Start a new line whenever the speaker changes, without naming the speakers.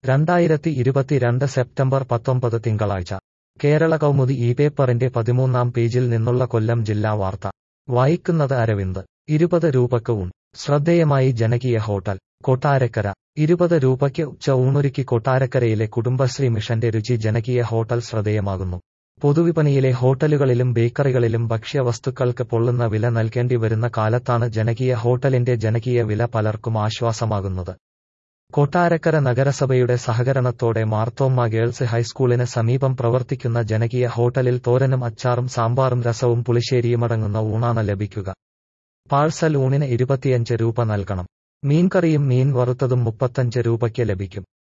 രണ്ടായിരത്തി ഇരുപത്തിരണ്ട് സെപ്റ്റംബർ പത്തൊമ്പത് തിങ്കളാഴ്ച കേരള കൗമുദി ഈ പേപ്പറിന്റെ പതിമൂന്നാം പേജിൽ നിന്നുള്ള കൊല്ലം ജില്ലാ വാർത്ത വായിക്കുന്നത് അരവിന്ദ് ഇരുപത് രൂപക്ക് ഊൺ ശ്രദ്ധേയമായി ജനകീയ ഹോട്ടൽ കൊട്ടാരക്കര ഇരുപത് രൂപയ്ക്ക് ഉച്ച ഊണൊരുക്കി കൊട്ടാരക്കരയിലെ കുടുംബശ്രീ മിഷന്റെ രുചി ജനകീയ ഹോട്ടൽ ശ്രദ്ധേയമാകുന്നു പൊതുവിപണിയിലെ ഹോട്ടലുകളിലും ബേക്കറികളിലും ഭക്ഷ്യവസ്തുക്കൾക്ക് പൊള്ളുന്ന വില നൽകേണ്ടി വരുന്ന കാലത്താണ് ജനകീയ ഹോട്ടലിന്റെ ജനകീയ വില പലർക്കും ആശ്വാസമാകുന്നത് കൊട്ടാരക്കര നഗരസഭയുടെ സഹകരണത്തോടെ മാർത്തോമ്മ ഗേൾസ് ഹൈസ്കൂളിന് സമീപം പ്രവർത്തിക്കുന്ന ജനകീയ ഹോട്ടലിൽ തോരനും അച്ചാറും സാമ്പാറും രസവും പുളിശ്ശേരിയുമടങ്ങുന്ന ഊണാണ് ലഭിക്കുക പാഴ്സൽ ഊണിന് ഇരുപത്തിയഞ്ച് രൂപ നൽകണം മീൻകറിയും മീൻ വറുത്തതും മുപ്പത്തഞ്ച് രൂപയ്ക്ക് ലഭിക്കും